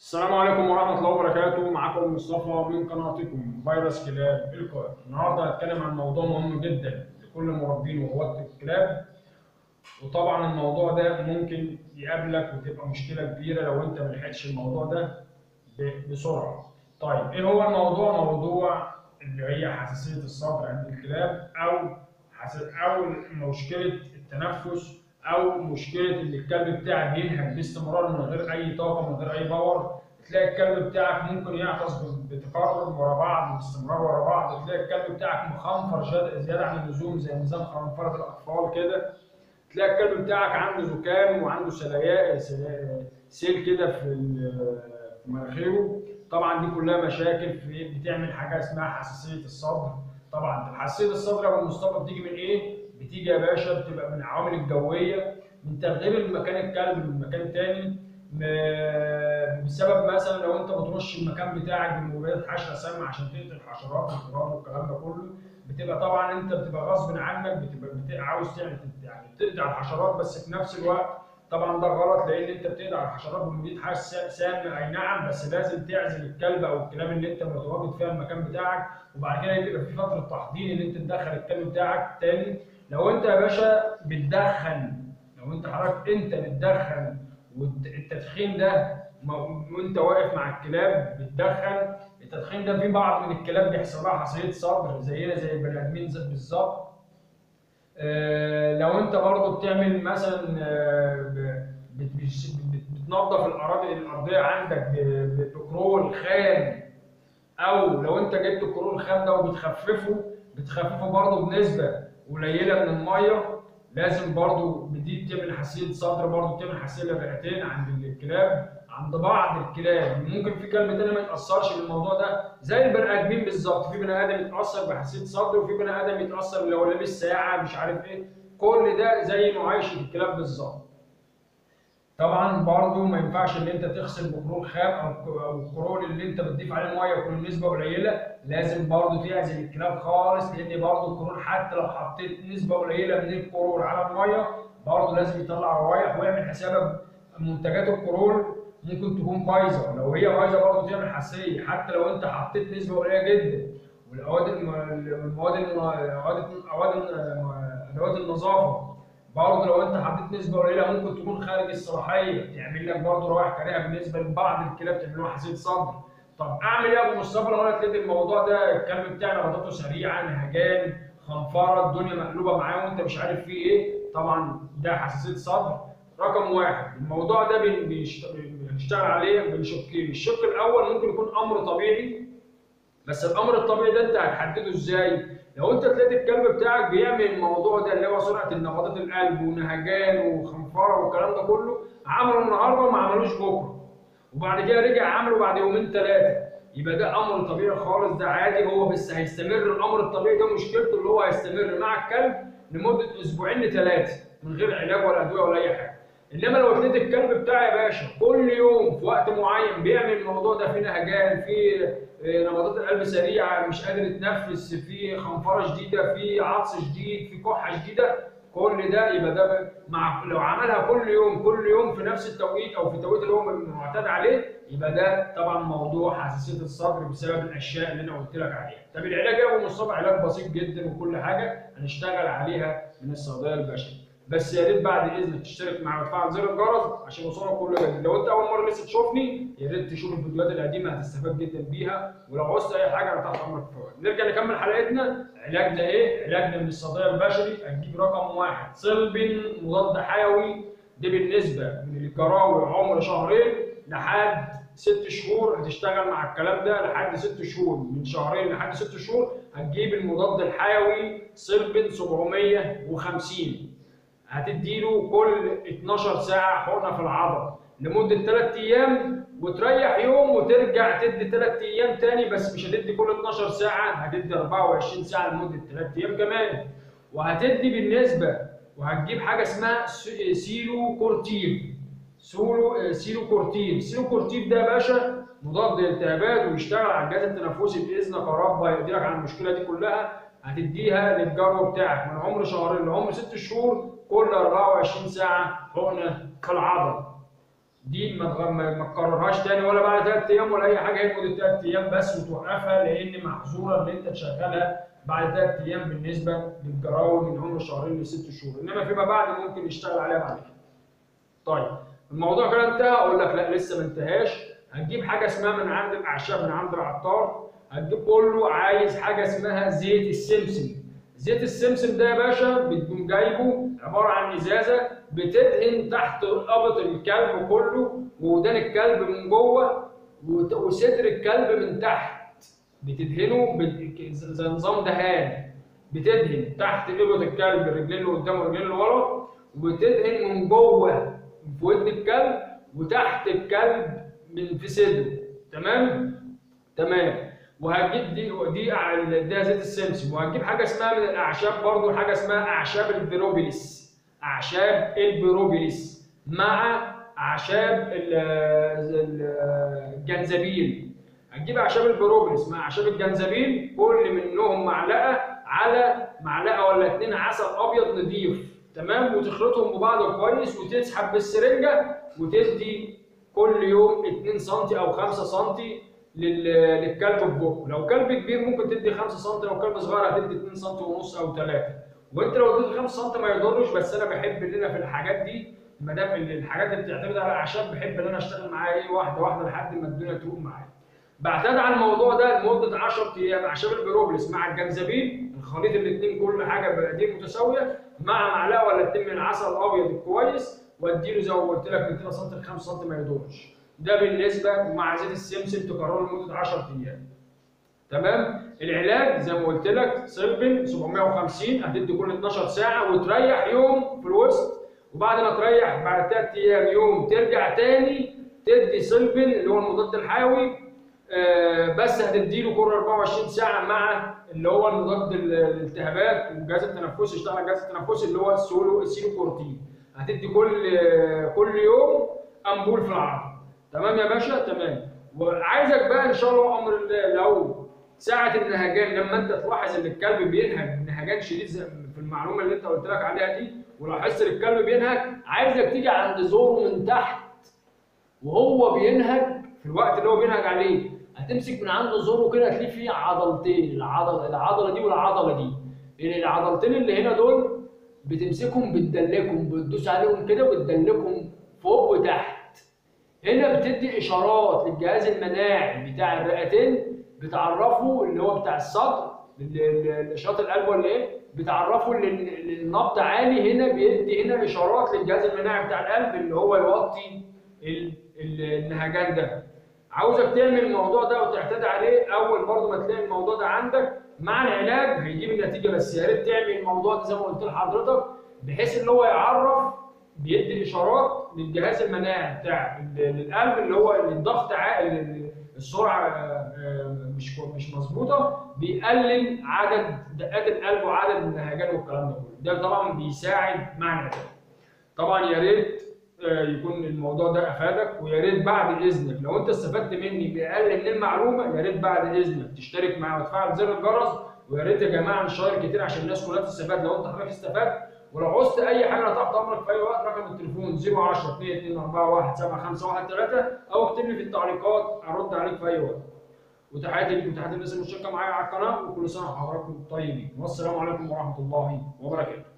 السلام عليكم ورحمة الله وبركاته معكم مصطفى من قناتكم فيروس كلاب القائد النهارده هنتكلم عن موضوع مهم جدا لكل المربين وهواة الكلاب وطبعا الموضوع ده ممكن يقابلك وتبقى مشكلة كبيرة لو انت ملحقتش الموضوع ده ب- بسرعة طيب ايه هو الموضوع موضوع اللي هي حساسية الصدر عند الكلاب او حس... او مشكلة التنفس او مشكله ان الكلب بتاعك بينهج باستمرار من غير اي طاقه من غير اي باور تلاقي الكلب بتاعك ممكن يعطس بتكرر ورا بعض باستمرار ورا بعض تلاقي الكلب بتاعك مخنفر زياده زيادة عن اللزوم زي نظام خنفره الاطفال كده تلاقي الكلب بتاعك عنده زكام وعنده سلايا سلا- سيل كده في ال- في مناخيره طبعا دي كلها مشاكل في بتعمل حاجه اسمها حساسيه الصدر طبعا حساسيه الصدر يا ابو مصطفى بتيجي من ايه؟ بتيجي يا باشا بتبقى من العوامل الجويه من تغيير المكان الكلب من مكان تاني م- بسبب مثلا لو انت بترش المكان بتاعك بمبيدات حشره سامه عشان تقتل الحشرات والتراب والكلام ده كله بتبقى طبعا انت بتبقى غصب عنك بتبقى بت- عاوز تعمل يعني تقضي على الحشرات بس في نفس الوقت طبعا ده غلط لان انت بتقضي على الحشرات بمبيد حشره سامه اي نعم بس لازم تعزل الكلب او الكلاب اللي انت متواجد فيها المكان بتاعك وبعد كده يبقى في فتره تحضير ان انت تدخل الكلب بتاعك تاني لو انت يا باشا بتدخن لو انت حضرتك انت بتدخن والتدخين ده م- وانت واقف مع الكلاب بتدخن التدخين ده في بعض من الكلاب بيحصل لها حصية صدر زينا زي البني ادمين زي- بالظبط آه، لو انت برضه بتعمل مثلا آه، ب- بت- بت- بت- بتنظف الاراضي الارضيه عندك ب- ب- بكرول خام او لو انت جبت الكرول الخام ده وبتخففه بتخففه برضه بنسبه قليله من الميه لازم برضه دي بتعمل حساسيه صدر برضه بتعمل حساسيه للرئتين عند الكلاب عند بعض الكلاب ممكن في كلب تاني ما يتاثرش بالموضوع ده زي البني ادمين بالظبط في بني ادم يتاثر بحساسيه صدر وفي بني ادم يتاثر لو لابس ساعه مش عارف ايه كل ده زي معايشه الكلاب بالظبط طبعا برضو ما ينفعش ان انت تغسل بكرول خام او او الكرول اللي انت بتضيف عليه الميه يكون نسبه قليله لازم برضو تعزل الكلاب خالص لان برضو الكرول حتى لو حطيت نسبه قليله من الكرول على الميه برضو لازم يطلع روايح ويعمل حسابك منتجات الكرول ممكن تكون بايظه لو هي بايظه برضو تعمل حساسيه حتى لو انت حطيت نسبه قليله جدا والاواد الم- المواد الم- اواد اواد ادوات النظافه برضه لو انت حطيت نسبه قليله ممكن تكون خارج الصلاحيه تعمل لك برضه روائح كريهه بالنسبه لبعض الكلاب تعمل لهم حساسيه صدر طب اعمل ايه يا ابو مصطفى لو انا لقيت الموضوع ده الكلب بتاعي نبضاته سريعه نهجان خنفره الدنيا مقلوبه معاه وانت مش عارف فيه ايه طبعا ده حساسيه صدر رقم واحد الموضوع ده بن- بنشت- بنشتغل عليه بشقين الشق الاول ممكن يكون امر طبيعي بس الامر الطبيعي ده انت هتحدده ازاي؟ لو انت تلاقي الكلب بتاعك بيعمل الموضوع ده اللي هو سرعه نبضات القلب ونهجان وخنفره والكلام ده كله عمله النهارده وما عملوش بكره وبعد كده رجع عمله بعد يومين ثلاثه يبقى ده امر طبيعي خالص ده عادي هو بس هيستمر الامر الطبيعي ده مشكلته اللي هو هيستمر مع الكلب لمده اسبوعين لثلاثه من غير علاج ولا ادويه ولا اي حاجه انما لو لقيت الكلب بتاعي يا باشا كل يوم في وقت معين بيعمل الموضوع ده في نهجان في آه، نبضات القلب سريعه مش قادر يتنفس في خنفره شديده في عطس شديد في كحه شديده كل ده يبقى ده ب- مع لو عملها كل يوم كل يوم في نفس التوقيت او في التوقيت اللي هو معتاد عليه يبقى ده طبعا موضوع حساسيه الصدر بسبب الاشياء اللي انا قلت لك عليها. طب العلاج يا ابو مصطفى علاج بسيط جدا وكل حاجه هنشتغل عليها من الصيدليه البشري. بس يا ريت بعد اذنك تشترك معايا وتفعل زر الجرس عشان يوصلك كل جديد لو انت اول مره لسه تشوفني يا ريت تشوف الفيديوهات القديمه هتستفاد جدا بيها ولو عوزت اي حاجه انا تحت امرك في وقت. نرجع نكمل حلقتنا علاجنا ايه؟ علاجنا من الصيدليه البشري هتجيب رقم واحد صلب مضاد حيوي ده بالنسبه من الجراوي عمر شهرين لحد ست شهور هتشتغل مع الكلام ده لحد ست شهور من شهرين لحد ست شهور هتجيب المضاد الحيوي صلب 750 هتديله كل 12 ساعة حقنة في العضل لمدة 3 أيام وتريح يوم وترجع تدي 3 أيام تاني بس مش هتدي كل 12 ساعة هتدي 24 ساعة لمدة 3 أيام كمان وهتدي بالنسبة وهتجيب حاجة اسمها س- سيلو كورتيف سولو سيلو كورتيف سيلو كورتيف ده يا باشا مضاد للالتهابات ويشتغل على الجهاز التنفسي باذنك يا رب هيقدرك على المشكله دي كلها هتديها للجرو بتاعك من عمر شهرين لعمر ست شهور كل 24 ساعه حقنه في العضل دي ما تغ- ما ما تكررهاش تاني ولا بعد ثلاث ايام ولا اي حاجه هي لمده ثلاث ايام بس وتوقفها لان محظوره ان انت تشغلها بعد ثلاث ايام بالنسبه للجراوي من عمر شهرين لست شهور انما فيما بعد ممكن يشتغل عليها بعد كده. طيب الموضوع كده انتهى اقول لك لا لسه ما انتهاش هتجيب حاجه اسمها من عند الاعشاب من عند العطار هتجيب قول له عايز حاجه اسمها زيت السمسم زيت السمسم ده يا باشا بتقوم جايبه عباره عن ازازه بتدهن تحت رقبه الكلب كله وودان الكلب من جوه وت- وصدر الكلب من تحت بتدهنه بت- زي نظام دهان بتدهن تحت ابط الكلب الرجلين اللي قدام والرجلين اللي ورا وبتدهن من جوه في ودن الكلب وتحت الكلب من في صدره تمام تمام وهتجيب دي دي ع- ده زيت السمسم وهتجيب حاجه اسمها من الاعشاب برضو حاجه اسمها اعشاب البيروبيليس اعشاب البيروبيليس مع اعشاب ال- ال- الجنزبيل هتجيب اعشاب البيروبيليس مع اعشاب الجنزبيل كل منهم معلقه على معلقه ولا اتنين عسل ابيض نضيف تمام وتخلطهم ببعض كويس وتسحب بالسرنجه وتدي كل يوم 2 سم او 5 سم لل- للكلب في بقه لو كلب كبير ممكن تدي 5 سم لو كلب صغير هتدي 2 سم ونص او 3 وانت لو اديت 5 سم ما يضرش بس انا بحب ان انا في الحاجات دي ما دام ال- الحاجات اللي بتعتمد على الاعشاب بحب ان انا اشتغل معاها ايه واحده واحده لحد ما الدنيا تروق معايا بعتاد على الموضوع ده لمده 10 ايام اعشاب البيروبلس مع الجنزبيل الخليط الاثنين كل حاجه بمقادير متساويه مع معلقه ولا اتنين من العسل الابيض الكويس واديله زي ما قلت لك من 2 سم ل 5 سم ما يضرش ده بالنسبه ومع زيت السمسم تكرره لمده 10 ايام تمام العلاج زي ما قلت لك سلبن 750 هتدي كل 12 ساعه وتريح يوم في الوسط وبعد ما تريح بعد 3 ايام يوم ترجع تاني تدي سلبن اللي هو المضاد الحيوي آه، بس هتديله كل 24 ساعه مع اللي هو المضاد ال- الالتهابات والجهاز التنفسي يشتغل على الجهاز التنفسي اللي هو السولو السيلوكورتين هتدي كل آه، كل يوم امبول في العرض تمام يا باشا تمام وعايزك بقى ان شاء الله امر الله لو ساعة النهجان لما انت تلاحظ ان الكلب بينهج نهجان شديد زي في المعلومة اللي انت قلت لك عليها دي ولاحظت ان الكلب بينهج عايزك تيجي عند زوره من تحت وهو بينهج في الوقت اللي هو بينهج عليه هتمسك من عنده زوره كده هتلاقي فيه عضلتين العضله العضله دي والعضله دي العضلتين اللي هنا دول بتمسكهم بتدلكهم بتدوس عليهم كده وتدلكهم فوق وتحت هنا بتدي اشارات للجهاز المناعي بتاع الرئتين بتعرفه اللي هو بتاع الصدر ال- ال- اشارات القلب ولا ايه بتعرفه ان ال- ال- النبض عالي هنا بيدي هنا اشارات للجهاز المناعي بتاع القلب اللي هو يوطي ال- ال- النهجان ده عاوزك تعمل الموضوع ده وتعتاد عليه اول برضه ما تلاقي الموضوع ده عندك مع العلاج هيجيب النتيجه بس يا ريت تعمل الموضوع ده زي ما قلت لحضرتك بحيث ان هو يعرف بيدي اشارات للجهاز المناعي بتاع ال- القلب اللي هو اللي الضغط عا- ال- ال- السرعه آه، آه، مش كو- مش مظبوطه بيقلل عدد دقات القلب وعدد النهجان والكلام ده كله ده طبعا بيساعد مع العلاج طبعا يا ريت آه، يكون الموضوع ده افادك ويا ريت بعد اذنك لو انت استفدت مني باقل من المعلومه يا ريت بعد اذنك تشترك معايا وتفعل زر الجرس ويا ريت يا جماعه نشير كتير عشان الناس كلها تستفاد لو انت حضرتك استفدت ولو عوزت اي حاجه أنا تحت امرك في اي وقت رقم التليفون 010 2 4 1 7 5 1 3 او اكتب لي في التعليقات ارد عليك في اي وقت وتحياتي لكم وتحياتي للناس المشتركه معايا على القناه وكل سنه وحضراتكم طيبين والسلام عليكم ورحمه الله وبركاته